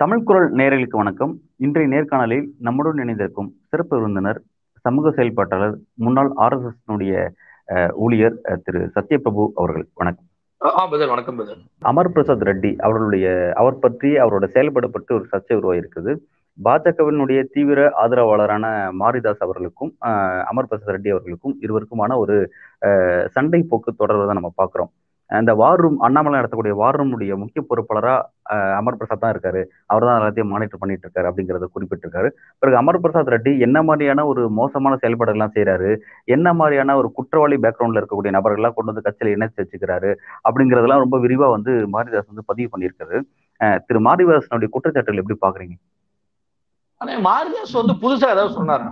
தமிழ் குரல் நேயர்களுக்கு வணக்கம் இன்றைய நேர்காணலில் நம்முடன் இணைந்திருக்கும் சிறப்பு விருந்தினர் சமூக செயல்பாட்டாளர் முன்னாள் ஆர்எஸ்எஸ் ஊழியர் அஹ், திரு சத்யபிரபு அவர்கள் வணக்கம் ஆ பதர் வணக்கம் பதர் அமர் பிரசாத் ரெட்டி அவர்களுடைய அவர் பற்றி அவரோட செயல்படப்பட்டு ஒரு சர்ச்சை உருவாயிருக்குது பாஜகவினுடைய தீவிர ஆதரவாளரான மாரிதாஸ் அவர்களுக்கும் அஹ், அமர் பிரசாத் ரெட்டி அவர்களுக்கும் இருவருக்குமான ஒரு அஹ், சண்டை போக்கு தொடர்வதை நம்ம பார்க்குறோம் அந்த வார் ரூம் அண்ணாமலை நடத்தக்கூடிய வார் ரூமுடைய முக்கிய பொறுப்பாளரா அஹ், அமர் பிரசாத் தான் இருக்காரு அவர் தான் எல்லாத்தையும் மானிட்டர் பண்ணிட்டு இருக்காரு அப்படிங்கறத குறிப்பிட்டிருக்காரு பிறகு அமர் பிரசாத் ரெட்டி என்ன மாதிரியான ஒரு மோசமான செயல்பாடுகள்லாம் செய்றாரு என்ன மாதிரியான ஒரு குற்றவாளி பேக்ரவுண்ட்ல இருக்கக்கூடிய நபர்கள்லாம் கொண்டு வந்து கட்சியில இணைச்சு வச்சுக்கிறாரு அப்படிங்கறதெல்லாம் ரொம்ப விரிவா வந்து மாரிதாஸ் வந்து பதிவு பண்ணியிருக்காரு அஹ், திரு மாரிதாசனுடைய குற்றச்சாட்டுகள் எப்படி பாக்குறீங்க ஆனா மாரிதாஸ் வந்து புதுசா ஏதாவது சொன்னாரா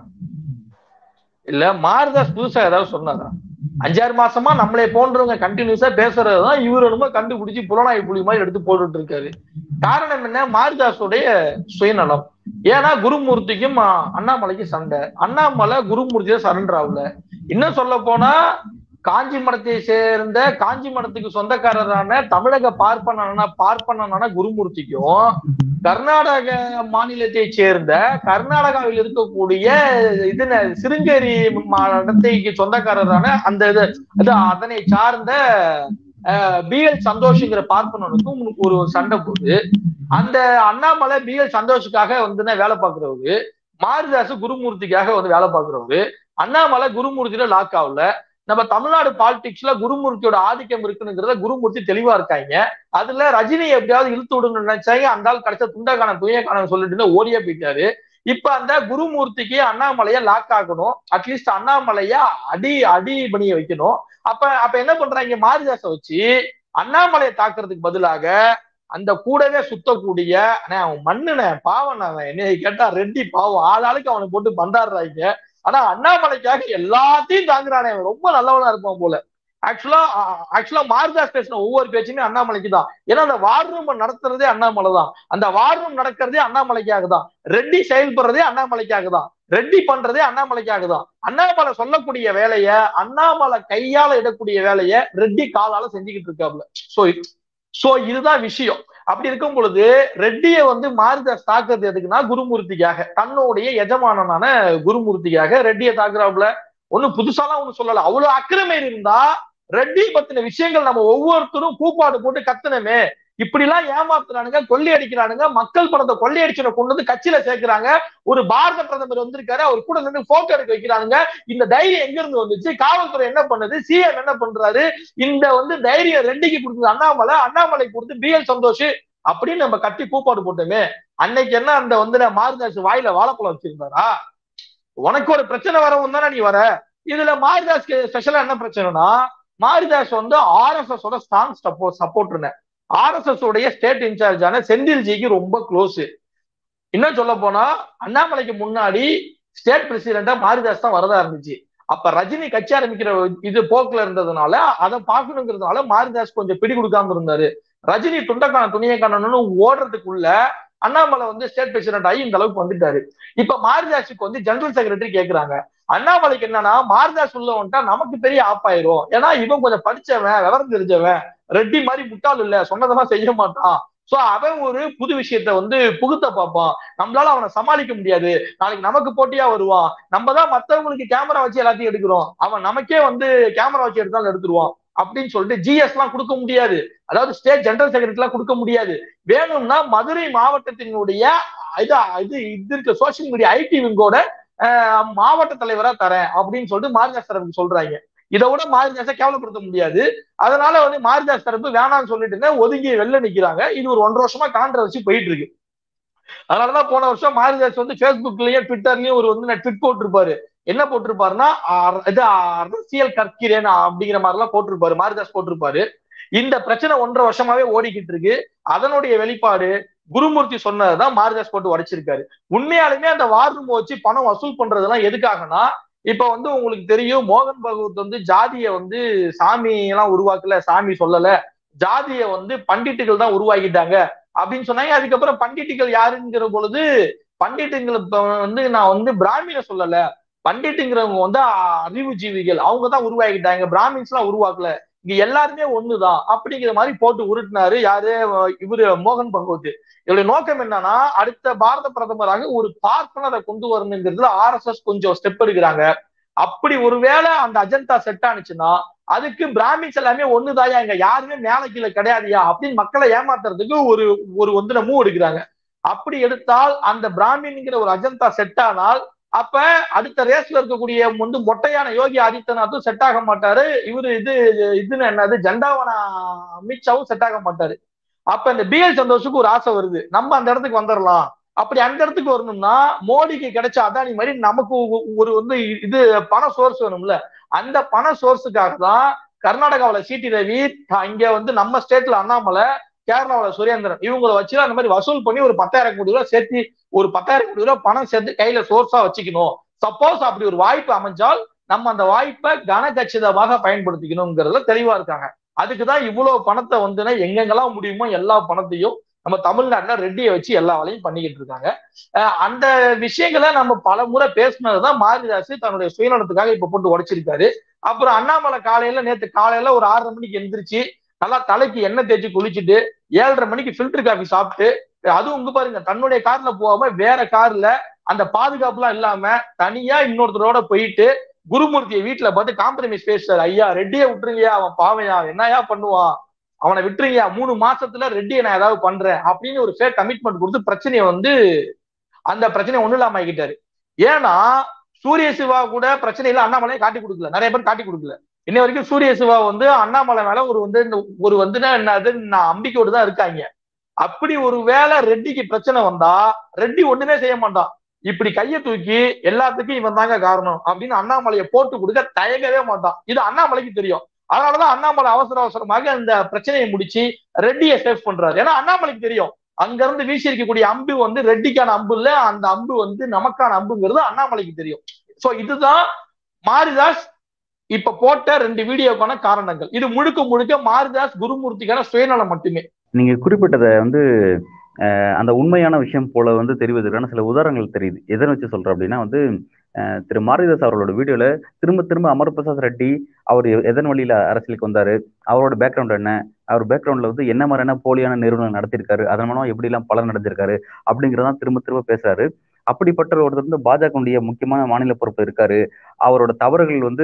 இல்ல மாரிதாஸ் புதுசா ஏதாவது சொன்னாரா அஞ்சாறு மாசமா நம்மளை போன்றவங்க கண்டினியூஸா பேசுறதுதான் இவர் என்னமோ கண்டுபிடிச்சு புலனாய்வு புலி மாதிரி எடுத்து போட்டுட்டு இருக்காரு காரணம் என்ன மாரிதாஸுடைய சுயநலம் ஏன்னா குருமூர்த்திக்கும் ஆ, அண்ணாமலைக்கும் சண்டை அண்ணாமலை குருமூர்த்தியை சரண்டர் ஆகல இன்னும் சொல்ல போனா காஞ்சி மடத்தை சேர்ந்த காஞ்சி மடத்துக்கு சொந்தக்காரரான தமிழக பார்ப்பன பார்ப்பனான குருமூர்த்திக்கும் கர்நாடக மாநிலத்தை சேர்ந்த கர்நாடகாவில் இருக்கக்கூடிய இது என்ன, சிருங்கேரி மடத்தைக்கு சொந்தக்காரரான அந்த இது அது அதனை சார்ந்த பி எல் சந்தோஷ்ங்கிற பார்ப்பனனுக்கும் ஒரு சண்டை போகுது அந்த அண்ணாமலை பி எல் சந்தோஷுக்காக வந்து வேலை பார்க்கிறவரு மாரிதாஸ் குருமூர்த்திக்காக வந்து வேலை பார்க்கிறவரு அண்ணாமலை குருமூர்த்தியில லாக் ஆகல நம்ம தமிழ்நாடு பாலிடிக்ஸ்ல குருமூர்த்தியோட ஆதிக்கம் இருக்குங்கிறத குருமூர்த்தி தெளிவா இருக்காங்க அதுல ரஜினி எப்படியாவது இழுத்து விடணும்னு நினைச்சாங்க அந்த ஆள் கிடைச்ச துண்டக்கான துயக்கான சொல்லிட்டு ஓடியே போயிட்டாரு இப்ப அந்த குருமூர்த்திக்கு அண்ணாமலைய லாக் ஆகணும் அட்லீஸ்ட் அண்ணாமலைய அடி அடி பணிய வைக்கணும் அப்ப அப்ப என்ன பண்றாங்க மாரிதாச வச்சு அண்ணாமலையை தாக்குறதுக்கு பதிலாக அந்த கூடவே சுத்தக்கூடிய அண்ணே, அவன் மண்ணுன பாவம் அவன் என்னைய கேட்டா ரெட்டி பாவம் ஆளாளுக்கு அவனை போட்டு பந்தாடுறாங்க ஆனா அண்ணாமலைக்காக எல்லாத்தையும் தாங்குறானே அவன் ரொம்ப நல்லவனா இருப்பான் போல ஆக்சுவலா ஆக்சுவலா மாரிதாஸ் பேசின ஒவ்வொரு பேச்சுமே அண்ணாமலைக்கு தான் ஏன்னா அந்த வார் ரூம் நடத்துறதே அண்ணாமலை தான் அந்த வார் ரூம் நடக்கிறதே அண்ணாமலைக்காக தான் ரெட்டி செயல்படுறதே அண்ணாமலைக்காக தான் ரெட்டி பண்றதே அண்ணாமலைக்காக தான் அண்ணாமலை சொல்லக்கூடிய வேலைய அண்ணாமலை கையால இடக்கூடிய வேலைய ரெட்டி காலால செஞ்சுக்கிட்டு இருக்காப்ல சோ சோ இதுதான் விஷயம் அப்படி இருக்கும் பொழுது ரெட்டிய வந்து மாரிதாஸ் தாக்குறது எதுக்குன்னா குருமூர்த்திக்காக தன்னுடைய எஜமானனான குருமூர்த்திக்காக ரெட்டியை தாக்குறாப்புல ஒண்ணும் புதுசாலாம் ஒண்ணும் சொல்லல அவ்வளவு அக்கிரமை இருந்தா ரெட்டி பத்தின விஷயங்கள் நம்ம ஒவ்வொருத்தரும் கூப்பாடு போட்டு கத்துனமே இப்படி எல்லாம் ஏமாத்துறானுங்க கொள்ளை அடிக்கிறானுங்க மக்கள் பணத்தை கொள்ளையடிச்சனை கொண்டு வந்து கட்சியில சேர்க்கிறாங்க ஒரு பாரத பிரதமர் வந்திருக்காரு அவர் கூட நின்று போட்டோ எடுக்க வைக்கிறானுங்க இந்த தைரியம் எங்க இருந்து வந்துச்சு காவல்துறை என்ன பண்ணுது சிஎம் என்ன பண்றாரு இந்த வந்து தைரியம் ரெட்டிக்கு கொடுத்தது அண்ணாமலை அண்ணாமலை கொடுத்து பி எல் சந்தோஷ் அப்படின்னு நம்ம கட்டி கூப்பாடு போட்டோமே அன்னைக்கு என்ன அந்த வந்து மாரிதாஸ் வாயில வாழைப்பழம் வச்சிருந்தாரா உனக்கு ஒரு பிரச்சனை வரவும் தானே நீ வர இதுல மாரிதாஸ்க்கு ஸ்பெஷலா என்ன பிரச்சனைனா மாரிதாஸ் வந்து ஆர்எஸ்எஸ் ஓட ஸ்ட்ராங் சப்போர்ட்ருங்க ஆர்எஸ்எஸ் உடைய ஸ்டேட் இன்சார்ஜான செந்தில்ஜிக்கு ரொம்ப க்ளோஸ் இன்னும் சொல்ல போனா அண்ணாமலைக்கு முன்னாடி ஸ்டேட் பிரசிடென்டா மாரிதாஸ் தான் வரதா இருந்துச்சு அப்ப ரஜினி கட்சி ஆரம்பிக்கிற இது போக்குல இருந்ததுனால அதை பார்க்கணுங்கிறதுனால மாரிதாஸ் கொஞ்சம் பிடி கொடுக்காம இருந்தாரு ரஜினி துண்டக்கான துணியை காணணும்னு ஓடுறதுக்குள்ள அண்ணாமலை வந்து ஸ்டேட் பிரசிடென்ட் ஆகி இந்த அளவுக்கு வந்துட்டாரு இப்ப மாரிதாஸுக்கு வந்து ஜெனரல் செக்ரட்டரி கேக்குறாங்க அண்ணாமலைக்கு என்னன்னா மாரிதாஸ் உள்ள வந்துட்டா நமக்கு பெரிய ஆப்பாயிரும் ஏன்னா இவன் கொஞ்சம் படிச்சவன் விவரம் தெரிஞ்சவன் ரெட்டி மாதிரி முட்டாள் இல்ல சொன்னதெல்லாம் செய்ய மாட்டான் சோ அவன் ஒரு புது விஷயத்த வந்து புகுத்த பார்ப்பான் நம்மளால அவனை சமாளிக்க முடியாது நாளைக்கு நமக்கு போட்டியா வருவான் நம்ம தான் மத்தவங்களுக்கு கேமரா வச்சு எல்லாத்தையும் எடுக்கிறோம் அவன் நமக்கே வந்து கேமரா வச்சு எடுத்தாலும் எடுத்துருவான் அப்படின்னு சொல்லிட்டு ஜிஎஸ் எல்லாம் கொடுக்க முடியாது அதாவது ஸ்டேட் ஜெனரல் செக்ரட்டரி எல்லாம் கொடுக்க முடியாது வேணும்னா மதுரை மாவட்டத்தினுடைய இது இது இது இருக்க சோசியல் மீடியா ஐடி விங்கோட மாவட்ட தலைவரா தரேன் அப்படின்னு சொல்லிட்டு மாரிதாஸ் தரப்புக்கு சொல்றாங்க இதை விட மாரிதாஸை கேவலப்படுத்த முடியாது அதனால வந்து மாரிதாஸ் தரப்பு வேணாம்னு சொல்லிட்டு ஒதுங்கி வெளில நிக்கிறாங்க இது ஒரு ஒன்றரை வருஷமா கான்ட்ரவர்சி போயிட்டு இருக்கு அதனாலதான் போன வருஷம் மாரிதாஸ் வந்து ஃபேஸ்புக்லயும் ட்விட்டர்லயும் ஒரு வந்து ட்விட் போட்டிருப்பாரு என்ன போட்டிருப்பாருன்னா அர- இது அரசியல் கற்கிறேன் அப்படிங்கிற மாதிரி எல்லாம் போட்டிருப்பாரு மாரிதாஸ் போட்டிருப்பாரு இந்த பிரச்சனை ஒன்றரை வருஷமாவே ஓடிக்கிட்டு இருக்கு அதனுடைய வெளிப்பாடு குருமூர்த்தி சொன்னதுதான் மாரிதாஸ் போட்டு உடைச்சிருக்காரு உண்மையாலுமே அந்த வார் ரூம் வச்சு பணம் வசூல் பண்றதெல்லாம் எதுக்காகனா இப்ப வந்து உங்களுக்கு தெரியும் மோகன் பகவத் வந்து ஜாதிய வந்து சாமி எல்லாம் உருவாக்கல சாமி சொல்லல ஜாதிய வந்து பண்டிட்டுகள் தான் உருவாக்கிட்டாங்க அப்படின்னு சொன்னாங்க அதுக்கப்புறம் பண்டிட்டுகள் யாருங்கிற பொழுது பண்டிட்டுங்கள் இப்ப வந்து நான் வந்து பிராமின சொல்லல பண்டிட்டுங்கிறவங்க வந்து அறிவுஜீவிகள் அவங்க தான் உருவாக்கிட்டாங்க பிராமின்ஸ் எல்லாம் உருவாக்கல இங்க எல்லாருமே ஒண்ணுதான் அப்படிங்கிற மாதிரி போட்டு உருட்டினாரு யாரு இவரு மோகன் பகவத் இவருடைய நோக்கம் என்னன்னா அடுத்த பாரத பிரதமராக ஒரு பார்ப்பனரை கொண்டு வரணுங்கிறதுல ஆர் எஸ் எஸ் கொஞ்சம் ஸ்டெப் எடுக்கிறாங்க அப்படி ஒருவேளை அந்த அஜந்தா செட் ஆனிச்சுன்னா அதுக்கு பிராமின்ஸ் எல்லாமே ஒண்ணுதாயா இங்க யாருமே மேல கீழே கிடையாதுயா அப்படின்னு மக்களை ஏமாத்துறதுக்கு ஒரு ஒரு வந்து மூவ் எடுக்கிறாங்க அப்படி எடுத்தால் அந்த பிராமின்ங்கிற ஒரு அஜந்தா செட் ஆனால் அப்ப அடுத்த ரேஸ்ல இருக்கக்கூடிய வந்து மொட்டையான யோகி ஆதித்யநாத்தும் செட் ஆக மாட்டாரு இவரு இது இதுன்னு என்னது ஜெண்டாவன அமித்ஷாவும் செட் ஆக மாட்டாரு அப்ப இந்த பிஎல் சந்தோஷுக்கு ஒரு ஆசை வருது நம்ம அந்த இடத்துக்கு வந்துடலாம் அப்படி அந்த இடத்துக்கு வரணும்னா மோடிக்கு கிடைச்ச அதானி மாதிரி நமக்கு ஒரு வந்து இது பண சோர்ஸ் வேணும்ல அந்த பண சோர்ஸுக்காக தான் கர்நாடகாவில சிடி ரவி இங்க வந்து நம்ம ஸ்டேட்ல அண்ணாமலை கேரளாவில் சுரேந்திரன் இவங்களை வச்சு அந்த மாதிரி வசூல் பண்ணி ஒரு பத்தாயிரம் கோடி ரூபாய் சேர்த்து ஒரு பத்தாயிரம் கோடி ரூபாய் பணம் சேர்த்து கையில சோர்ஸா வச்சுக்கணும் சப்போஸ் அப்படி ஒரு வாய்ப்பு அமைஞ்சால் நம்ம அந்த வாய்ப்பை கனகச்சிதமாக பயன்படுத்திக்கணுங்கிறதுல தெளிவா இருக்காங்க அதுக்குதான் இவ்வளவு பணத்தை வந்துன்னா எங்கெங்கெல்லாம் முடியுமோ எல்லா பணத்தையும் நம்ம தமிழ்நாட்டுல ரெட்டியை வச்சு எல்லா வேலையும் பண்ணிக்கிட்டு இருக்காங்க அந்த விஷயங்களை நம்ம பல முறை பேசினதுதான் மாரிதாஸ் தன்னுடைய சுயநலத்துக்காக இப்ப போட்டு உடைச்சிருக்காரு அப்புறம் அண்ணாமலை காலையில நேத்து காலையில ஒரு ஆறரை மணிக்கு எந்திரிச்சு நல்லா தலைக்கு எண்ணெய் தேய்ச்சி குளிச்சுட்டு ஏழரை மணிக்கு ஃபில்டர் காஃபி சாப்பிட்டு அதுவும் இங்க பாருங்க தன்னுடைய கார்ல போகாம வேற கார்ல அந்த பாதுகாப்புலாம் இல்லாம தனியா இன்னொருத்தரோட போயிட்டு குருமூர்த்தியை வீட்டுல பார்த்து காம்ப்ரமைஸ் பேசுறாரு ஐயா ரெட்டியை விட்டுருங்கயா அவன் பாவையா என்னையா பண்ணுவான் அவனை விட்டுருங்கயா மூணு மாசத்துல ரெட்டியை நான் ஏதாவது பண்றேன் அப்படின்னு ஒரு ஃபேக் கமிட்மெண்ட் கொடுத்து பிரச்சனையை வந்து அந்த பிரச்சனையை ஒண்ணு இல்லாம ஆகிட்டாரு ஏன்னா சூரிய சிவா கூட பிரச்சனையில அண்ணாமலையை காட்டி கொடுக்கல நிறைய பேர் காட்டி கொடுக்கல இன்ன வரைக்கும் சூரிய சிவா வந்து அண்ணாமலை மேல ஒரு வந்து இந்த ஒரு வந்துன்னா என்னது நான் அம்பிக்கையோடு தான் இருக்காங்க அப்படி ஒரு வேலை ரெட்டிக்கு பிரச்சனை வந்தா ரெட்டி ஒண்ணுமே செய்ய மாட்டான் இப்படி கைய தூக்கி எல்லாத்துக்கும் இவன் தாங்க காரணம் அப்படின்னு அண்ணாமலையை போட்டு கொடுக்க தயங்கவே மாட்டான் இது அண்ணாமலைக்கு தெரியும் அதனாலதான் அண்ணாமலை அவசர அவசரமாக இந்த பிரச்சனையை முடிச்சு ரெட்டியை சேஃப் பண்றாரு ஏன்னா அண்ணாமலைக்கு தெரியும் அங்க இருந்து வீசி இருக்கக்கூடிய அம்பு வந்து ரெட்டிக்கான அம்பு இல்ல அந்த அம்பு வந்து நமக்கான அம்புங்கிறது அண்ணாமலைக்கு தெரியும் சோ இதுதான் மாரிதாஸ் இப்ப போட்ட ரெண்டு வீடியோக்கான காரணங்கள் இது முழுக்க முழுக்க மாரிதாஸ் குருமூர்த்திக்கான சுயநலம் மட்டுமே நீங்க குறிப்பிட்டதை வந்து அந்த உண்மையான விஷயம் போல வந்து தெரிவதற்கான சில உதாரணங்கள் தெரியுது எதனை வச்சு சொல்றேன் அப்படின்னா வந்து திரு மாரிதாஸ் அவர்களோட வீடியோல திரும்ப திரும்ப அமர் பிரசாத் ரெட்டி அவர் எதன் வழியில அரசியலுக்கு வந்தாரு அவரோட பேக்ரவுண்ட் என்ன அவர் பேக்ரவுண்ட்ல வந்து என்ன மாதிரியான போலியான நிறுவனம் நடத்திருக்காரு அதன் மூலம் எப்படி எல்லாம் பலன் நடந்திருக்காரு அப்படிங்கிறதான் திரும்ப திரும்ப பேசுறாரு அப்படிப்பட்ட ஒருத்தர் வந்து பாஜகவுடைய முக்கியமான மாநில பொறுப்பு இருக்காரு அவரோட தவறுகள் வந்து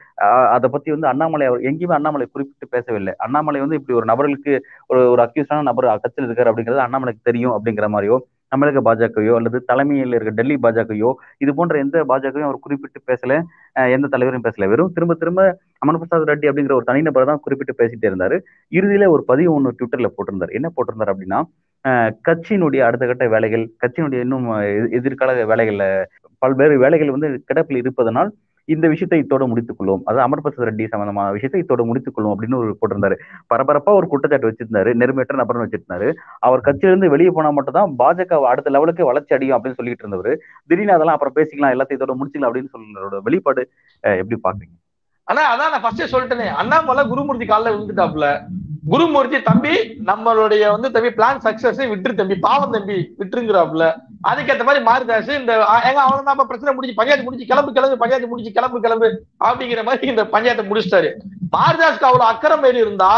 அதை பத்தி வந்து அண்ணாமலை அவர் எங்கேயுமே அண்ணாமலை குறிப்பிட்டு பேசவில்லை அண்ணாமலை வந்து இப்படி ஒரு நபர்களுக்கு ஒரு ஒரு அக்யூஸான நபர் கட்சியில் இருக்காரு அப்படிங்கிறது அண்ணாமலைக்கு தெரியும் அப்படிங்கிற மாதிரியோ தமிழக பாஜகவையோ அல்லது தலைமையில் இருக்க டெல்லி பாஜகவையோ இது போன்ற எந்த பாஜகவையும் அவர் குறிப்பிட்டு பேசல எந்த தலைவரும் பேசல வெறும் திரும்ப திரும்ப அமன் பிரசாத் ரெட்டி அப்படிங்கிற ஒரு தனிநபர் தான் குறிப்பிட்டு பேசிட்டே இருந்தாரு இறுதியில ஒரு பதிவு ஒன்று ட்விட்டர்ல போட்டிருந்தார் என்ன போட்டிருந்தார் அப்படின்னா கட்சியினுடைய அடுத்த கட்ட வேலைகள் கட்சியினுடைய இன்னும் எதிர்கால வேலைகள்ல பல்வேறு வேலைகள் வந்து கிடப்பில் இருப்பதனால் இந்த விஷயத்தை இத்தோட முடித்துக் கொள்வோம் அதாவது அமர் பிரசாத் ரெட்டி சம்பந்தமான விஷயத்தை இத்தோட முடித்துக் கொள்வோம் அப்படின்னு ஒரு போட்டிருந்தாரு பரபரப்பா ஒரு குற்றச்சாட்டு வச்சிருந்தாரு நெருமேற்ற நபர்னு வச்சிருந்தாரு அவர் கட்சியிலிருந்து வெளியே போனா மட்டும் தான் பாஜக அடுத்த லெவலுக்கு வளர்ச்சி அடையும் அப்படின்னு சொல்லிட்டு இருந்தவர் திடீர்னு அதெல்லாம் அப்புறம் பேசிக்கலாம் எல்லாத்தையும் இதோட முடிச்சுக்கலாம் அப்படின்னு சொல்லுறோட வெளிப்பாடு எப்படி பாக்குறீங்க ஆனா அதான் நான் ஃபர்ஸ்டே சொல்லிட்டேனே அண்ணாமலை குருமூர்த்தி காலில் விழுந்துட்டாப்ல குருமூர்த்தி தம்பி நம்மளுடைய வந்து தம்பி பிளான் சக்சஸ் விட்டுரு தம்பி பாவம் தம்பி விட்டுருங்கிறாப்ல அதுக்கேற்ற மாதிரி மாரிதாஸ் இந்த எங்க அவன் தான் பிரச்சனை முடிச்சு பஞ்சாயத்து முடிச்சு கிளம்பு கிளம்பு பஞ்சாயத்து முடிச்சு கிளம்பு கிளம்பு அப்படிங்கிற மாதிரி இந்த பஞ்சாயத்தை முடிச்சிட்டாரு மாரிதாஸ்க்கு அவ்வளவு அக்கறம் மாரி இருந்தா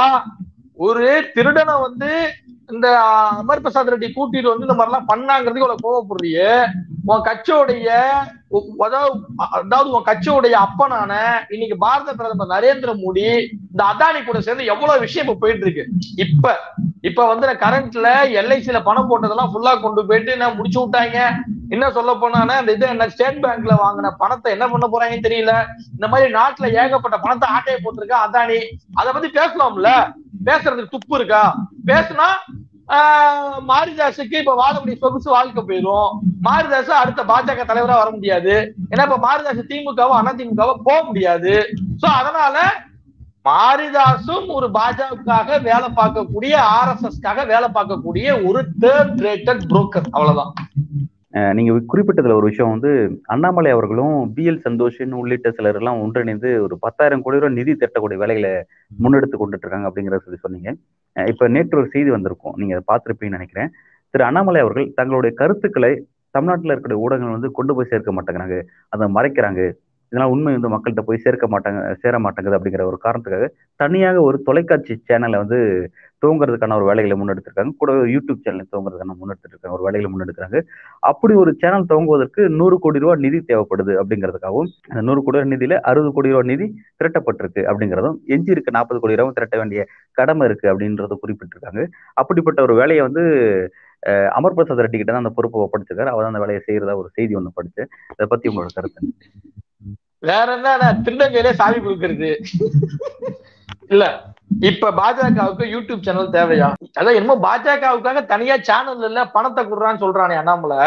ஒரு திருடனை வந்து இந்த அமர் பிரசாத் ரெட்டி கூட்டிட்டு வந்து இந்த மாதிரிலாம் பண்ணாங்கிறதுக்கு அவ்வளவு கோவப்படுறியே உன் கட்சியோடைய அதாவது அதாவது உன் கட்சியோடைய அப்பனான இன்னைக்கு பாரத பிரதமர் நரேந்திர மோடி இந்த அதானி கூட சேர்ந்து எவ்வளவு விஷயம் இப்ப போயிட்டு இருக்கு இப்ப இப்ப வந்து கரண்ட்ல எல்ஐசில பணம் போட்டதெல்லாம் ஃபுல்லா கொண்டு போயிட்டு என்ன முடிச்சு விட்டாங்க என்ன சொல்ல போனா இந்த இது என்ன ஸ்டேட் பேங்க்ல வாங்கின பணத்தை என்ன பண்ண போறாங்கன்னு தெரியல இந்த மாதிரி நாட்டுல ஏகப்பட்ட பணத்தை ஆட்டையை போட்டிருக்கா அதானி அதை பத்தி பேசலாம்ல பேசுறதுக்கு துப்பு இருக்கா பேசுனா மாரிதாஸுக்கு இப்ப வாழக்கூடிய சொகுசு வாழ்க்கை போயிடும் மாரிதாஸ் அடுத்த பாஜக தலைவரா வர முடியாது ஏன்னா இப்ப மாரிதாஸ் திமுகவோ அதிமுகவோ போக முடியாது சோ அதனால மாரிதாசும் ஒரு பாஜகவுக்காக வேலை பார்க்கக்கூடிய ஆர் எஸ் எஸ்க்காக வேலை பார்க்கக்கூடிய ஒரு தேர்ட் ரேட்டட் புரோக்கர் அவ்வளவுதான் நீங்க குறிப்பிட்டதுல ஒரு விஷயம் வந்து அண்ணாமலை அவர்களும் பி எல் சந்தோஷன் உள்ளிட்ட சிலர் எல்லாம் ஒன்றிணைந்து ஒரு பத்தாயிரம் கோடி ரூபாய் நிதி திரட்டக்கூடிய வேலைகளை முன்னெடுத்து கொண்டுட்டு இருக்காங்க அப்படிங்கிறத சொல்லி சொன்னீங்க இப்ப நேற்று ஒரு செய்தி வந்திருக்கும் நீங்க அதை பார்த்திருப்பீங்கன்னு நினைக்கிறேன் திரு அண்ணாமலை அவர்கள் தங்களுடைய கருத்துக்களை தமிழ்நாட்டில் இருக்கக்கூடிய ஊடகங்கள் வந்து கொண்டு போய் சேர்க்க மாட்டேங்கிறாங்க அதை மறைக்கிறாங்க இதனால் உண்மை வந்து மக்கள்கிட்ட போய் சேர்க்க மாட்டாங்க சேர மாட்டேங்குது அப்படிங்கிற ஒரு காரணத்துக்காக தனியாக ஒரு தொலைக்காட்சி சேனலை வந்து துவங்குறதுக்கான ஒரு வேலைகளை முன்னெடுத்திருக்காங்க கூட ஒரு யூடியூப் சேனல் துவங்குறதுக்கான முன்னெடுத்துட்டு இருக்காங்க ஒரு வேலைகளை முன்னெடுக்கிறாங்க அப்படி ஒரு சேனல் துவங்குவதற்கு நூறு கோடி ரூபாய் நிதி தேவைப்படுது அப்படிங்கிறதுக்காகவும் அந்த நூறு கோடி ரூபாய் நிதியில அறுபது கோடி ரூபாய் நிதி திரட்டப்பட்டிருக்கு அப்படிங்கிறதும் எஞ்சி இருக்க நாற்பது கோடி ரூபாய் திரட்ட வேண்டிய கடமை இருக்கு அப்படின்றத குறிப்பிட்டிருக்காங்க அப்படிப்பட்ட ஒரு வேலையை வந்து அமர் பிரசாத் ரெட்டி கிட்ட தான் அந்த பொறுப்பை ஒப்படைச்சிருக்காரு அவர் அந்த வேலையை செய்யறதா ஒரு செய்தி ஒண்ணு படிச்சேன் அதை பத்தி உங்களோட கருத்து வேற என்ன திருநங்கையிலே சாவி கொடுக்கறது இல்ல இப்ப பாஜகவுக்கு யூடியூப் சேனல் தேவையா அதான் என்னமோ பாஜகவுக்காக தனியா சேனல் இல்ல பணத்தை குடுறான்னு சொல்றானே அண்ணாமலை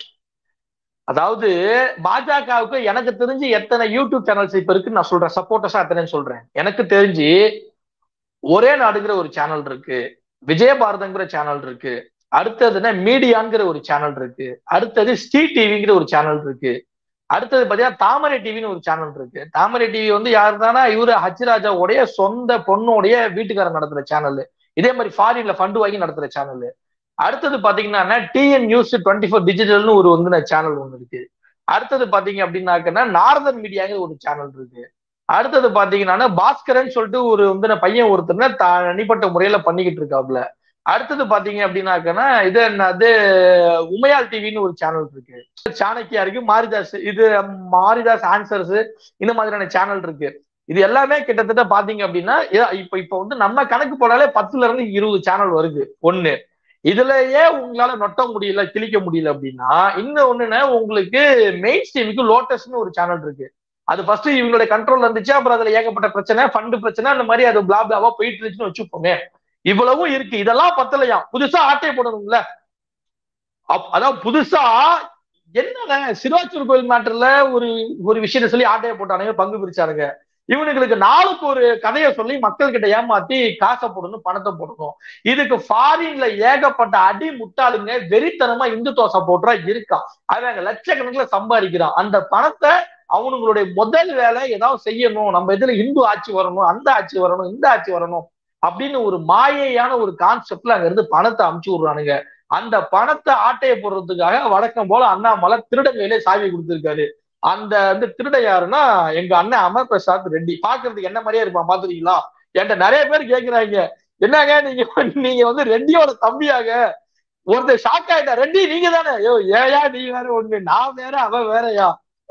அதாவது பாஜகவுக்கு எனக்கு தெரிஞ்சு எத்தனை யூடியூப் சேனல்ஸ் இப்ப இருக்குன்னு நான் சொல்றேன் சப்போர்ட்டர்ஸா எத்தனை சொல்றேன் எனக்கு தெரிஞ்சு ஒரே நாடுங்கிற ஒரு சேனல் இருக்கு விஜயபாரதங்கிற சேனல் இருக்கு அடுத்ததுன்னா மீடியாங்கிற ஒரு சேனல் இருக்கு அடுத்தது ஸ்ரீ டிவிங்கிற ஒரு சேனல் இருக்கு அடுத்தது பாத்தீங்கன்னா தாமரை டிவின்னு ஒரு சேனல் இருக்கு தாமரை டிவி வந்து யாரு தானா இவரு ஹச்சிராஜாவுடைய சொந்த பொண்ணுடைய வீட்டுக்காரர் நடத்துற சேனல் இதே மாதிரி ஃபாரின்ல ஃபண்டு வாங்கி நடத்துற சேனல் அடுத்தது பாத்தீங்கன்னா டிஎன் நியூஸ் டுவெண்ட்டி ஃபோர் டிஜிட்டல்னு ஒரு வந்து சேனல் ஒன்று இருக்கு அடுத்தது பாத்தீங்க அப்படின்னாக்கன்னா நார்தன் மீடியாங்கிற ஒரு சேனல் இருக்கு அடுத்தது பாத்தீங்கன்னா பாஸ்கரன் சொல்லிட்டு ஒரு வந்து பையன் ஒருத்தர் தனிப்பட்ட முறையில பண்ணிக்கிட்டு இருக்காப்ல அடுத்தது பாத்தீங்க அப்படின்னாக்கன்னா இது என்னது உமையால் டிவின்னு ஒரு சேனல் இருக்கு சாணக்கியா இருக்கு மாரிதாஸ் இது மாரிதாஸ் ஆன்சர்ஸ் இந்த மாதிரியான சேனல் இருக்கு இது எல்லாமே கிட்டத்தட்ட பாத்தீங்க அப்படின்னா இப்ப இப்ப வந்து நம்ம கணக்கு போடாலே பத்துல இருந்து இருபது சேனல் வருது ஒண்ணு இதுலயே உங்களால நொட்ட முடியல கிழிக்க முடியல அப்படின்னா இன்னும் ஒண்ணுன்னா உங்களுக்கு மெயின் ஸ்ட்ரீமுக்கு லோட்டஸ்னு ஒரு சேனல் இருக்கு அது ஃபர்ஸ்ட் இவங்களுடைய கண்ட்ரோல்ல இருந்துச்சு அப்புறம் அதுல ஏகப்பட்ட பிரச்சனை ஃபண்டு பிரச்சனை அந்த மாதிரி அது பிளா பிளாவா போயிட்டு இருந்துச்சுன்னு வச்சுப்போமே இவ்வளவும் இருக்கு இதெல்லாம் பத்தலையா புதுசா ஆட்டை போடணும்ல அதான் புதுசா என்னங்க சிறுவாச்சூர் கோயில் மேட்டர்ல ஒரு ஒரு விஷயத்த சொல்லி ஆட்டையை போட்டானுங்க பங்கு பிரிச்சானுங்க இவனுங்களுக்கு நாளுக்கு ஒரு கதையை சொல்லி மக்கள் கிட்ட ஏமாத்தி காசை போடணும் பணத்தை போடணும் இதுக்கு ஃபாரின்ல ஏகப்பட்ட அடி முட்டாளுங்க வெறித்தனமா இந்துத்துவ சப்போர்ட்டரா இருக்கான் அவன் லட்சக்கணக்கில் சம்பாதிக்கிறான் அந்த பணத்தை அவனுங்களுடைய முதல் வேலை ஏதாவது செய்யணும் நம்ம இதுல இந்து ஆட்சி வரணும் அந்த ஆட்சி வரணும் இந்த ஆட்சி வரணும் அப்படின்னு ஒரு மாயையான ஒரு கான்செப்ட்ல அங்க இருந்து பணத்தை அமுச்சு விடுறானுங்க அந்த பணத்தை ஆட்டையை போடுறதுக்காக வழக்கம் போல அண்ணாமலை திருடங்கையிலே சாவி கொடுத்திருக்காரு அந்த வந்து திருட யாருன்னா எங்க அண்ணன் அமர் பிரசாத் ரெட்டி பாக்குறதுக்கு என்ன மாதிரியே இருப்பான் பாத்துருக்கீங்களா என்கிட்ட நிறைய பேர் கேக்குறாங்க என்னங்க நீங்க நீங்க வந்து ரெட்டியோட தம்பியாக ஒருத்தர் ஷாக் ஆயிட்டா ரெட்டி நீங்க தானே ஐயோ ஏயா நீ வேற ஒண்ணு நான் வேற அவன் வேறயா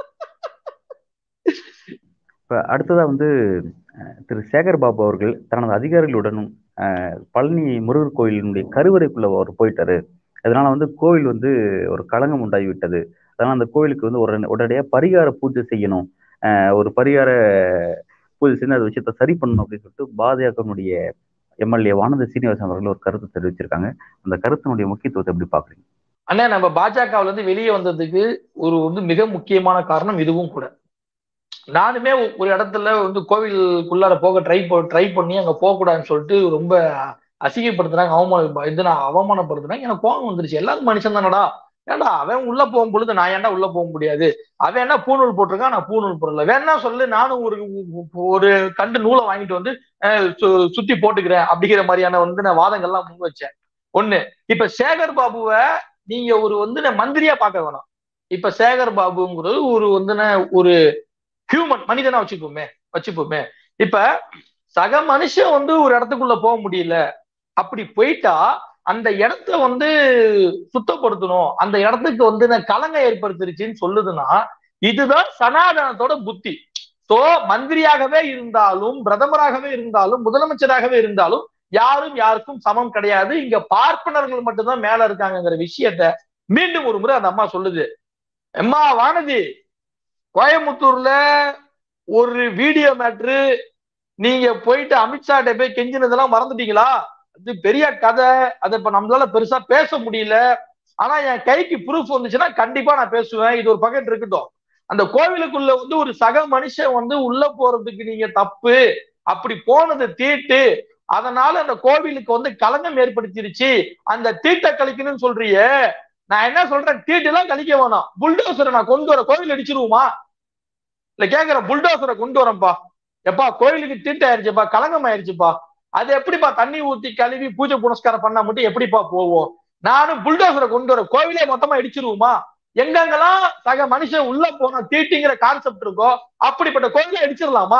இப்ப அடுத்ததா வந்து திரு சேகர் பாபு அவர்கள் தனது அதிகாரிகளுடனும் பழனி முருகர் கோயிலினுடைய கருவறைக்குள்ள அவர் போயிட்டாரு அதனால வந்து கோவில் வந்து ஒரு களங்கம் உண்டாகி விட்டது அதனால அந்த கோவிலுக்கு வந்து ஒரு உடனடியாக பரிகார பூஜை செய்யணும் ஒரு பரிகார பூஜை செஞ்சு அந்த விஷயத்த சரி பண்ணணும் அப்படின்னு சொல்லிட்டு பாஜகனுடைய எம்எல்ஏ வானந்த சீனிவாசன் அவர்கள் ஒரு கருத்து தெரிவிச்சிருக்காங்க அந்த கருத்தினுடைய முக்கியத்துவத்தை எப்படி பாக்குறீங்க அண்ணா நம்ம பாஜகவுல இருந்து வெளியே வந்ததுக்கு ஒரு வந்து மிக முக்கியமான காரணம் இதுவும் கூட நானுமே ஒரு இடத்துல வந்து கோவிலுக்குள்ளார போக ட்ரை ட்ரை பண்ணி அங்க போகக்கூடாதுன்னு சொல்லிட்டு ரொம்ப அசிங்கப்படுத்துனாங்க அவமான இது நான் அவமானப்படுத்துனாங்க எனக்கு கோபம் வந்துருச்சு எல்லாரும் மனுஷன் தானடா ஏன்டா அவன் உள்ள போகும் பொழுது நான் ஏன்டா உள்ள போக முடியாது அவன் என்ன பூநூல் போட்டிருக்கான் நான் பூநூல் போடல வேணா சொல்லு நானும் ஒரு ஒரு கண்டு நூலை வாங்கிட்டு வந்து சுத்தி போட்டுக்கிறேன் அப்படிங்கிற மாதிரியான வந்து நான் வாதங்கள்லாம் முன் வச்சேன் ஒண்ணு இப்ப சேகர் பாபுவை நீங்க ஒரு வந்து மந்திரியா பார்க்க வேணாம் இப்ப சேகர் பாபுங்கிறது ஒரு வந்து ஒரு ஹியூமன் மனிதனா வச்சுப்போமே வச்சுப்போமே இப்ப சக மனுஷன் வந்து ஒரு இடத்துக்குள்ள போக முடியல அப்படி போயிட்டா அந்த இடத்த வந்து சுத்தப்படுத்தணும் அந்த இடத்துக்கு வந்து கலங்க ஏற்படுத்திருச்சுன்னு சொல்லுதுன்னா இதுதான் சனாதனத்தோட புத்தி சோ மந்திரியாகவே இருந்தாலும் பிரதமராகவே இருந்தாலும் முதலமைச்சராகவே இருந்தாலும் யாரும் யாருக்கும் சமம் கிடையாது இங்க பார்ப்பனர்கள் மட்டும்தான் மேல இருக்காங்கிற விஷயத்த மீண்டும் ஒரு முறை அந்த அம்மா சொல்லுது அம்மா வானதி கோயம்புத்தூர்ல ஒரு வீடியோ மேட்ரு நீங்க போயிட்டு அமித்ஷாட்ட போய் கெஞ்சினதெல்லாம் மறந்துட்டீங்களா அது பெரிய கதை அதை இப்ப நம்மளால பெருசா பேச முடியல ஆனா என் கைக்கு ப்ரூஃப் வந்துச்சுன்னா கண்டிப்பா நான் பேசுவேன் இது ஒரு பக்கெட் இருக்கட்டும் அந்த கோவிலுக்குள்ள வந்து ஒரு சக மனுஷன் வந்து உள்ள போறதுக்கு நீங்க தப்பு அப்படி போனது தீட்டு அதனால அந்த கோவிலுக்கு வந்து களங்கம் ஏற்படுத்திருச்சு அந்த தீட்டை கழிக்கணும்னு சொல்றிய நான் என்ன சொல்றேன் தீட்டு எல்லாம் கழிக்க வேணாம் புல்டோசரை நான் கொண்டு வர கோவில் அடிச்சிருவோமா இல்ல கேக்குறேன் புல்டோசரை கொண்டு வரேன்ப்பா எப்பா கோவிலுக்கு தீட்டு ஆயிடுச்சுப்பா களங்கம் ஆயிடுச்சுப்பா அது எப்படிப்பா தண்ணி ஊத்தி கழுவி பூஜை புனஸ்காரம் பண்ணா மட்டும் எப்படிப்பா போவோம் நானும் புல்டோசரை கொண்டு வர கோவிலே மொத்தமா இடிச்சிருவோமா எங்கெங்கெல்லாம் சக மனுஷன் உள்ள போன தீட்டிங்கிற கான்செப்ட் இருக்கோ அப்படிப்பட்ட கோயிலை அடிச்சிடலாமா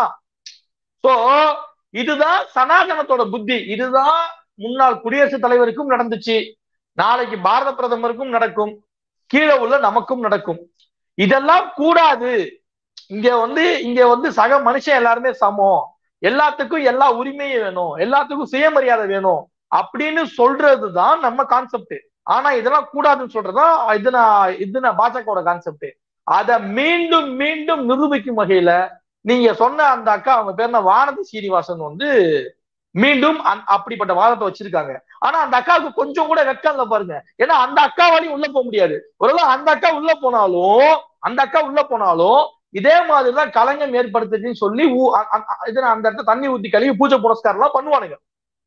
சோ இதுதான் சனாதனத்தோட புத்தி இதுதான் முன்னாள் குடியரசுத் தலைவருக்கும் நடந்துச்சு நாளைக்கு பாரத பிரதமருக்கும் நடக்கும் கீழே உள்ள நமக்கும் நடக்கும் இதெல்லாம் கூடாது இங்க வந்து இங்க வந்து சக மனுஷன் எல்லாருமே சமம் எல்லாத்துக்கும் எல்லா உரிமையும் வேணும் எல்லாத்துக்கும் சுயமரியாதை வேணும் அப்படின்னு சொல்றதுதான் நம்ம கான்செப்ட் ஆனா இதெல்லாம் கூடாதுன்னு சொல்றதுதான் இது நான் இது நான் பாஜகவோட கான்செப்ட் அதை மீண்டும் மீண்டும் நிரூபிக்கும் வகையில நீங்க சொன்ன அந்த அக்கா அவங்க பேர் என்ன வானதி சீனிவாசன் வந்து மீண்டும் அப்படிப்பட்ட வாதத்தை வச்சிருக்காங்க ஆனா அந்த அக்காவுக்கு கொஞ்சம் கூட வெக்கம் இல்ல பாருங்க ஏன்னா அந்த அக்காவாலையும் உள்ள போக முடியாது ஒருவேளை அந்த அக்கா உள்ள போனாலும் அந்த அக்கா உள்ள போனாலும் இதே மாதிரிதான் கலைஞம் ஏற்படுத்துச்சுன்னு சொல்லி இது அந்த இடத்த தண்ணி ஊத்தி கழுவி பூஜை புரஸ்காரம் எல்லாம் பண்ணுவானுங்க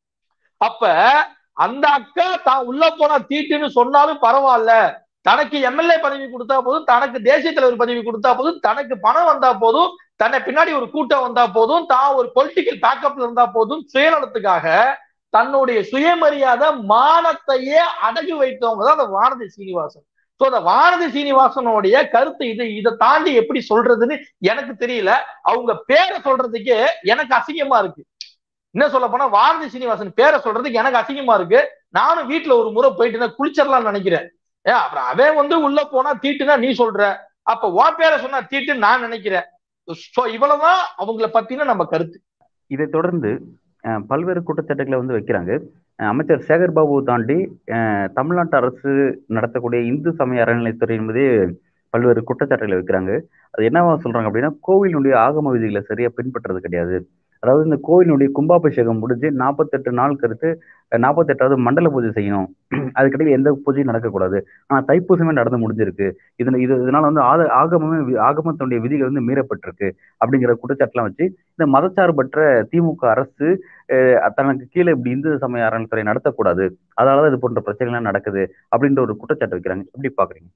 அப்ப அந்த அக்கா தான் உள்ள போனா தீட்டுன்னு சொன்னாலும் பரவாயில்ல தனக்கு எம்எல்ஏ பதவி கொடுத்தா போதும் தனக்கு தேசிய தலைவர் பதவி கொடுத்தா போதும் தனக்கு பணம் வந்தா போதும் தன்னை பின்னாடி ஒரு கூட்டம் வந்தா போதும் தான் ஒரு பொலிட்டிக்கல் பேக்கப்ல இருந்தா போதும் சுயநலத்துக்காக தன்னுடைய சுயமரியாதை மானத்தையே அடகு வைத்தவங்க தான் அந்த வானதி சீனிவாசன் சோ அந்த வானதி சீனிவாசனுடைய கருத்து இது இதை தாண்டி எப்படி சொல்றதுன்னு எனக்கு தெரியல அவங்க பேரை சொல்றதுக்கே எனக்கு அசிங்கமா இருக்கு என்ன சொல்ல போனா வானதி சீனிவாசன் பேரை சொல்றதுக்கு எனக்கு அசிங்கமா இருக்கு நானும் வீட்டுல ஒரு முறை போயிட்டு குளிச்சிடலாம்னு நினைக்கிறேன் ஏன் அப்புறம் அவன் வந்து உள்ள போனா தீட்டுனா நீ சொல்ற அப்ப உன் பேரை சொன்னா தீட்டுன்னு நான் நினைக்கிறேன் சோ இவ்வளவுதான் அவங்கள பத்தின நம்ம கருத்து இதை தொடர்ந்து பல்வேறு குற்றச்சாட்டுகளை வந்து வைக்கிறாங்க அமைச்சர் சேகர் பாபு தாண்டி தமிழ்நாட்டு அரசு நடத்தக்கூடிய இந்து சமய அறநிலைத்துறை என்பதே பல்வேறு குற்றச்சாட்டுகளை வைக்கிறாங்க அது என்னவா சொல்றாங்க அப்படின்னா கோவிலுடைய ஆகம விதிகளை சரியா பின்பற்றுறது கிடையாது அதாவது இந்த கோவிலுடைய கும்பாபிஷேகம் முடிஞ்சு நாற்பத்தெட்டு நாள் கருத்து நாற்பத்தெட்டாவது மண்டல பூஜை செய்யணும் அதுக்கிடையில் எந்த பூஜையும் நடக்கக்கூடாது ஆனா தைப்பூசமே நடந்து முடிஞ்சிருக்கு இது இது இதனால வந்து ஆத ஆகமமே ஆகமத்தினுடைய விதிகள் வந்து மீறப்பட்டிருக்கு அப்படிங்கிற குற்றச்சாட்டுலாம் வச்சு இந்த மதச்சார்பற்ற திமுக அரசு தனக்கு கீழே இப்படி இந்து சமய அறநிலைத்துறை நடத்தக்கூடாது அதனாலதான் இது போன்ற பிரச்சனைகள்லாம் நடக்குது அப்படின்ற ஒரு குற்றச்சாட்டு வைக்கிறாங்க எப்படி பாக்குறீங்க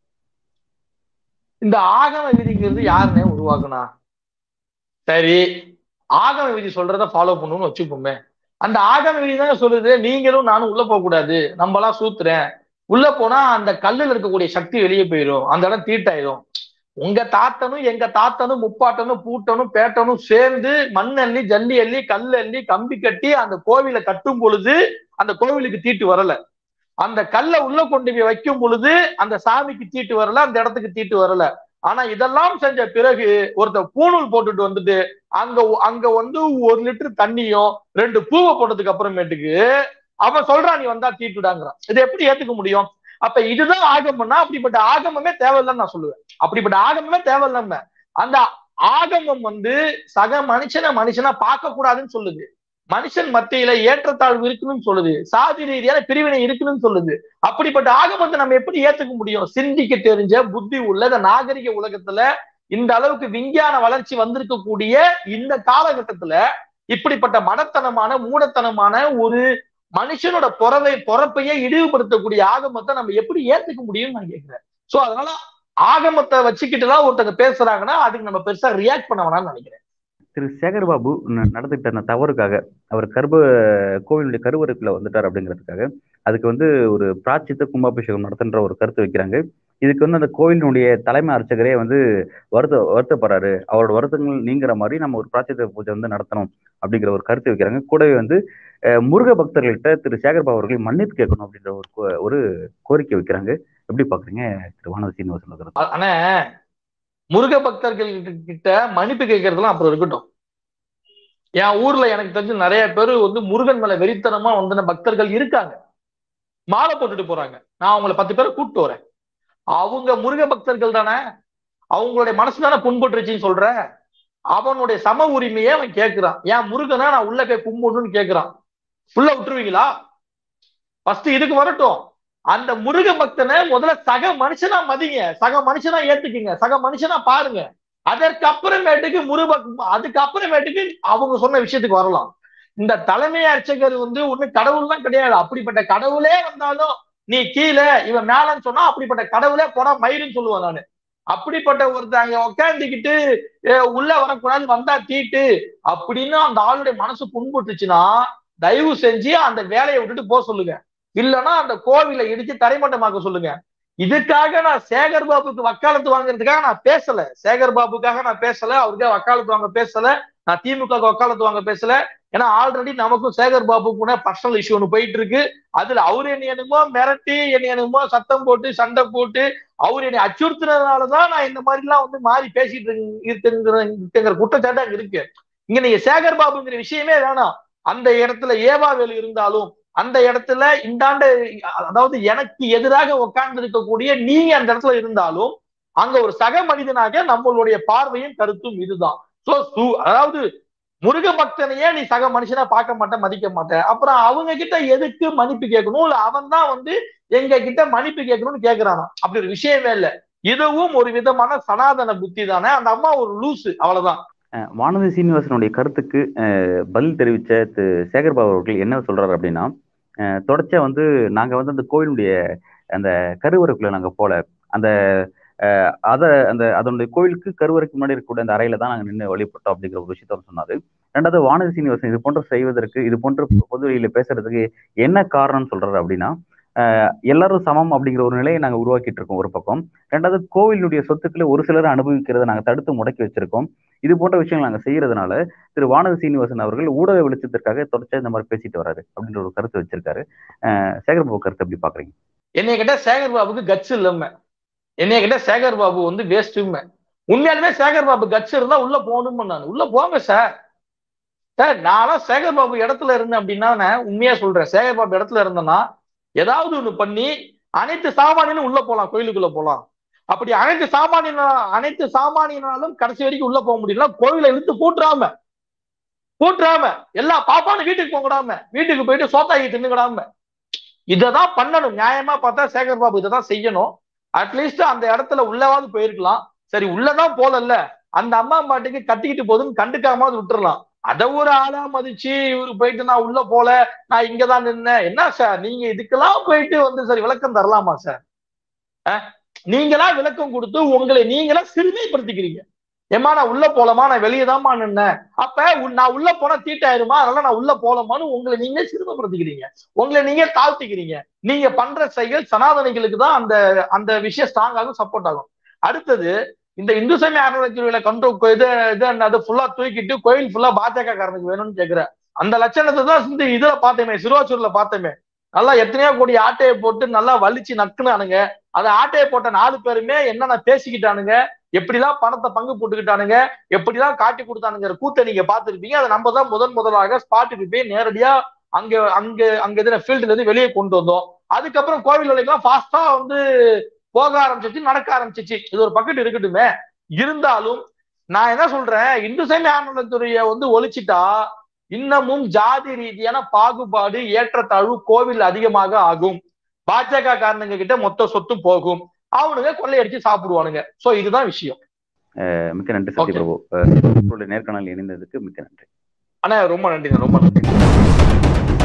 இந்த ஆகம விதிங்கிறது யாருன்னே உருவாக்குனா சரி ஆகம விதி சொல்றத ஃபாலோ பண்ணணும்னு வச்சுப்போமே அந்த ஆகம விதி தானே சொல்லுது நீங்களும் நானும் உள்ள போக கூடாது நம்மளாம் சூத்துறேன் உள்ள போனா அந்த கல்லுல இருக்கக்கூடிய சக்தி வெளியே போயிடும் அந்த இடம் தீட்டாயிடும் உங்க தாத்தனும் எங்க தாத்தனும் முப்பாட்டனும் பூட்டனும் பேட்டனும் சேர்ந்து மண் அள்ளி ஜல்லி அள்ளி கல் அள்ளி கம்பி கட்டி அந்த கோவிலை கட்டும் பொழுது அந்த கோவிலுக்கு தீட்டு வரல அந்த கல்லை உள்ள கொண்டு போய் வைக்கும் பொழுது அந்த சாமிக்கு தீட்டு வரல அந்த இடத்துக்கு தீட்டு வரல ஆனா இதெல்லாம் செஞ்ச பிறகு ஒருத்தர் பூணூல் போட்டுட்டு வந்துட்டு அங்க அங்க வந்து ஒரு லிட்டர் தண்ணியும் ரெண்டு பூவை போட்டதுக்கு அப்புறமேட்டுக்கு அவன் சொல்றான் நீ வந்தா தீட்டுடாங்கிறான் இதை எப்படி ஏத்துக்க முடியும் அப்ப இதுதான் ஆகமம்னா அப்படிப்பட்ட ஆகமமே தேவையில்லைன்னு நான் சொல்லுவேன் அப்படிப்பட்ட ஆகமமே தேவையில்லாம அந்த ஆகமம் வந்து சக மனுஷனை மனுஷனா பார்க்க கூடாதுன்னு சொல்லுது மனுஷன் மத்தியில ஏற்றத்தாழ்வு இருக்குன்னு சொல்லுது சாதி ரீதியான பிரிவினை இருக்குன்னு சொல்லுது அப்படிப்பட்ட ஆகமத்தை நம்ம எப்படி ஏத்துக்க முடியும் சிந்திக்க தெரிஞ்ச புத்தி உள்ள இந்த நாகரிக உலகத்துல இந்த அளவுக்கு விஞ்ஞான வளர்ச்சி வந்திருக்கக்கூடிய இந்த காலகட்டத்துல இப்படிப்பட்ட மடத்தனமான மூடத்தனமான ஒரு மனுஷனோட பொறவை பொறப்பையே இழிவுபடுத்தக்கூடிய ஆகமத்தை நம்ம எப்படி ஏத்துக்க முடியும்னு நான் கேட்கிறேன் சோ அதனால ஆகமத்தை வச்சுக்கிட்டு தான் ஒருத்தங்க பேசுறாங்கன்னா அதுக்கு நம்ம பெருசா ரியாக்ட் பண்ண வேணாம்னு நினைக்கிறேன் திரு சேகர்பாபு நடந்துகிட்ட அந்த தவறுக்காக அவர் கர்ப்ப கோவிலுடைய கருவறைக்குள்ள வந்துட்டார் அப்படிங்கிறதுக்காக அதுக்கு வந்து ஒரு பிராச்சித்த கும்பாபிஷேகம் நடத்துன்ற ஒரு கருத்து வைக்கிறாங்க இதுக்கு வந்து அந்த கோவிலினுடைய தலைமை அர்ச்சகரே வந்து வருத்த வருத்தப்படுறாரு அவரோட வருத்தங்கள் நீங்கிற மாதிரி நம்ம ஒரு பிராச்சித்த பூஜை வந்து நடத்தணும் அப்படிங்கிற ஒரு கருத்து வைக்கிறாங்க கூடவே வந்து முருக பக்தர்கள்ட்ட திரு சேகர்பாபு அவர்கள் மன்னிப்பு கேட்கணும் அப்படின்ற ஒரு ஒரு கோரிக்கை வைக்கிறாங்க எப்படி பாக்குறீங்க திரு வானதி சீனிவாசன் ஆனா முருக பக்தர்கள் கிட்ட மன்னிப்பு கேட்கறதுலாம் அப்புறம் இருக்கட்டும் என் ஊர்ல எனக்கு தெரிஞ்சு நிறைய பேர் வந்து முருகன் மேல வெறித்தனமா வந்த பக்தர்கள் இருக்காங்க மாலை போட்டுட்டு போறாங்க நான் அவங்கள பத்து பேரை கூப்பிட்டு வரேன் அவங்க முருக பக்தர்கள் தானே அவங்களுடைய மனசு தானே புண்பட்டுருச்சுன்னு சொல்ற அவனுடைய சம உரிமையை அவன் கேட்கிறான் ஏன் முருகனா நான் உள்ள போய் கும்பிடணும்னு கேட்கிறான் உள்ள விட்டுருவீங்களா ஃபர்ஸ்ட் இதுக்கு வரட்டும் அந்த முருக பக்தனை முதல்ல சக மனுஷனா மதிங்க சக மனுஷனா ஏத்துக்குங்க சக மனுஷனா பாருங்க அதற்கு அப்புறமேட்டுக்கு முருக அதுக்கு அப்புறமேட்டுக்கு அவங்க சொன்ன விஷயத்துக்கு வரலாம் இந்த தலைமை அர்ச்சகர் வந்து ஒண்ணு கடவுள் தான் கிடையாது அப்படிப்பட்ட கடவுளே வந்தாலும் நீ கீழே இவன் மேலன்னு சொன்னா அப்படிப்பட்ட கடவுளே போனா மயிருன்னு சொல்லுவேன் நானு அப்படிப்பட்ட ஒருத்தங்க உட்காந்துக்கிட்டு உள்ள வரக்கூடாது வந்தா தீட்டு அப்படின்னு அந்த ஆளுடைய மனசு புண்பட்டுச்சுன்னா தயவு செஞ்சு அந்த வேலையை விட்டுட்டு போக சொல்லுங்க இல்லைன்னா அந்த கோவிலை இடிச்சு தரைமட்டமாக்க சொல்லுங்க இதுக்காக நான் சேகர் பாபுக்கு வக்காலத்து வாங்குறதுக்காக நான் பேசல சேகர் பாபுக்காக நான் பேசல அவருக்காக வக்காலத்து வாங்க பேசல நான் திமுக வக்காலத்து வாங்க பேசல ஏன்னா ஆல்ரெடி நமக்கும் சேகர் பாபுக்கு பர்சனல் இஷ்யூ ஒன்று போயிட்டு இருக்கு அதுல அவர் என்ன என்னமோ மிரட்டி என்ன என்னமோ சத்தம் போட்டு சண்டை போட்டு அவர் என்னை அச்சுறுத்துறதுனாலதான் நான் இந்த மாதிரி எல்லாம் வந்து மாறி பேசிட்டு இருக்குங்கிற குற்றச்சாட்டு அங்க இருக்கு இங்க நீங்க சேகர் பாபுங்கிற விஷயமே வேணாம் அந்த இடத்துல ஏவாவேல் இருந்தாலும் அந்த இடத்துல இந்தாண்டு அதாவது எனக்கு எதிராக உட்கார்ந்து இருக்கக்கூடிய நீங்க அந்த இடத்துல இருந்தாலும் அங்க ஒரு சக மனிதனாக நம்மளுடைய பார்வையும் கருத்தும் இதுதான் சோ அதாவது முருக பக்தனையே நீ சக மனுஷனா பார்க்க மாட்டேன் மதிக்க மாட்டேன் அப்புறம் அவங்க கிட்ட எதுக்கு மன்னிப்பு கேட்கணும் இல்ல அவன் தான் வந்து எங்க கிட்ட மன்னிப்பு கேட்கணும்னு கேக்குறானா அப்படி ஒரு விஷயமே இல்ல இதுவும் ஒரு விதமான சனாதன புத்தி தானே அந்த அம்மா ஒரு லூசு அவ்வளவுதான் வானதி சீனிவாசனுடைய கருத்துக்கு பதில் தெரிவித்த திரு சேகர்பாபு அவர்கள் என்ன சொல்றாரு அப்படின்னா தொடர்ச்சியா வந்து நாங்க வந்து அந்த கோயிலுடைய அந்த கருவறைக்குள்ள நாங்க போல அந்த அதை அந்த அதனுடைய கோயிலுக்கு கருவறைக்கு முன்னாடி இருக்கக்கூடிய அந்த அறையில தான் நாங்கள் நின்று வழிபட்டோம் அப்படிங்கிற ஒரு விஷயத்த சொன்னாரு ரெண்டாவது வானதி சீனிவாசன் இது போன்ற செய்வதற்கு இது போன்ற பொது வழியில பேசுறதுக்கு என்ன காரணம்னு சொல்றாரு அப்படின்னா எல்லாரும் சமம் அப்படிங்கிற ஒரு நிலையை நாங்கள் உருவாக்கிட்டு இருக்கோம் ஒரு பக்கம் ரெண்டாவது கோவிலுடைய சொத்துக்களை ஒரு சிலர் அனுபவிக்கிறத நாங்கள் தடுத்து முடக்கி வச்சிருக்கோம் இது போன்ற விஷயங்கள் நாங்கள் செய்யறதுனால திரு வானதி சீனிவாசன் அவர்கள் ஊடக வெளிச்சத்திற்காக தொடர்ச்சியா இந்த மாதிரி பேசிட்டு வராரு அப்படின்ற ஒரு கருத்து வச்சிருக்காரு சேகர்பாபு கருத்து எப்படி பாக்குறீங்க என்னைய கிட்ட சேகர் பாபுக்கு கட்ஸ் இல்லாம என்னைய கிட்ட சேகர் பாபு வந்து வேஸ்ட்டுமே உண்மையாலுமே சேகர் பாபு கட்ஸ் இருந்தா உள்ள போகணும்னு நான் உள்ள போங்க சார் சார் நானும் சேகர் பாபு இடத்துல இருந்தேன் அப்படின்னா உண்மையா சொல்றேன் சேகர் பாபு இடத்துல இருந்தேன்னா ஏதாவது ஒண்ணு பண்ணி அனைத்து சாமானியனும் உள்ள போலாம் கோயிலுக்குள்ள போலாம் அப்படி அனைத்து சாமானியன அனைத்து சாமானியனாலும் கடைசி வரைக்கும் உள்ள போக முடியல கோவிலை இழுத்து பூட்டுறாம பூட்டுறாம எல்லா பாப்பானும் வீட்டுக்கு போகடாம வீட்டுக்கு போயிட்டு சோத்தாக்கி தின்னுக்கிடாம இததான் பண்ணணும் நியாயமா பார்த்தா சேகர் பாபு இதைதான் செய்யணும் அட்லீஸ்ட் அந்த இடத்துல உள்ளவாவது போயிருக்கலாம் சரி உள்ளதான் போலல்ல அந்த அம்மா பாட்டுக்கு கத்திக்கிட்டு போதுன்னு கண்டுக்காமது விட்டுறலாம் அதை ஒரு ஆளா மதிச்சு இவரு போயிட்டு நான் உள்ள போல நான் இங்கதான் நின்னேன் என்ன சார் நீங்க இதுக்கெல்லாம் போயிட்டு வந்து சரி விளக்கம் தரலாமா சார் நீங்களா விளக்கம் கொடுத்து உங்களை நீங்களா சிறுமைப்படுத்திக்கிறீங்க ஏமா நான் உள்ள போலமா நான் வெளியே தான்மா நின்னேன் அப்ப நான் உள்ள போனா தீட்டாயிருமா அதனால நான் உள்ள போலமான்னு உங்களை நீங்க சிறுமப்படுத்திக்கிறீங்க உங்களை நீங்க தாழ்த்திக்கிறீங்க நீங்க பண்ற செயல் சனாதனிகளுக்கு தான் அந்த அந்த விஷயம் ஸ்ட்ராங் ஆகும் சப்போர்ட் ஆகும் அடுத்தது இந்த இந்து சமய அறநிலையத்துறையில கண்ட்ரோல் இது இது அது ஃபுல்லா தூக்கிட்டு கோயில் ஃபுல்லா பாஜக காரனுக்கு வேணும்னு கேக்குற அந்த லட்சணத்தை தான் இந்த இதுல பார்த்தேமே சிறுவாச்சூர்ல பார்த்தேமே நல்லா எத்தனையோ கோடி ஆட்டையை போட்டு நல்லா வலிச்சு நக்குனானுங்க அந்த ஆட்டையை போட்ட நாலு பேருமே என்னென்ன பேசிக்கிட்டானுங்க எப்படிலாம் பணத்தை பங்கு போட்டுக்கிட்டானுங்க எப்படிலாம் காட்டி கொடுத்தானுங்கிற கூத்தை நீங்க பார்த்துருப்பீங்க அதை நம்ம தான் முதன் முதலாக ஸ்பாட்டுக்கு போய் நேரடியா அங்க அங்க அங்க எதிர ஃபீல்டுல இருந்து வெளியே கொண்டு வந்தோம் அதுக்கப்புறம் கோவில் வேலைக்கெல்லாம் ஃபாஸ்டா வந்து போக ஆரம்பிச்சிச்சு நடக்க ஆரம்பிச்சிச்சு இது ஒரு பக்கெட் இருக்கட்டுமே இருந்தாலும் நான் என்ன சொல்றேன் இந்து சமய அறநிலையத்துறைய வந்து ஒழிச்சிட்டா இன்னமும் ஜாதி ரீதியான பாகுபாடு ஏற்றத்தாழ்வு கோவில் அதிகமாக ஆகும் பாஜக காரணங்க கிட்ட மொத்த சொத்தும் போகும் அவனுங்க கொள்ளையடிச்சு சாப்பிடுவானுங்க சோ இதுதான் விஷயம் மிக்க நன்றி சத்ய பிரபு நேர்காணல் இணைந்ததுக்கு மிக்க நன்றி அண்ணா ரொம்ப நன்றி ரொம்ப நன்றி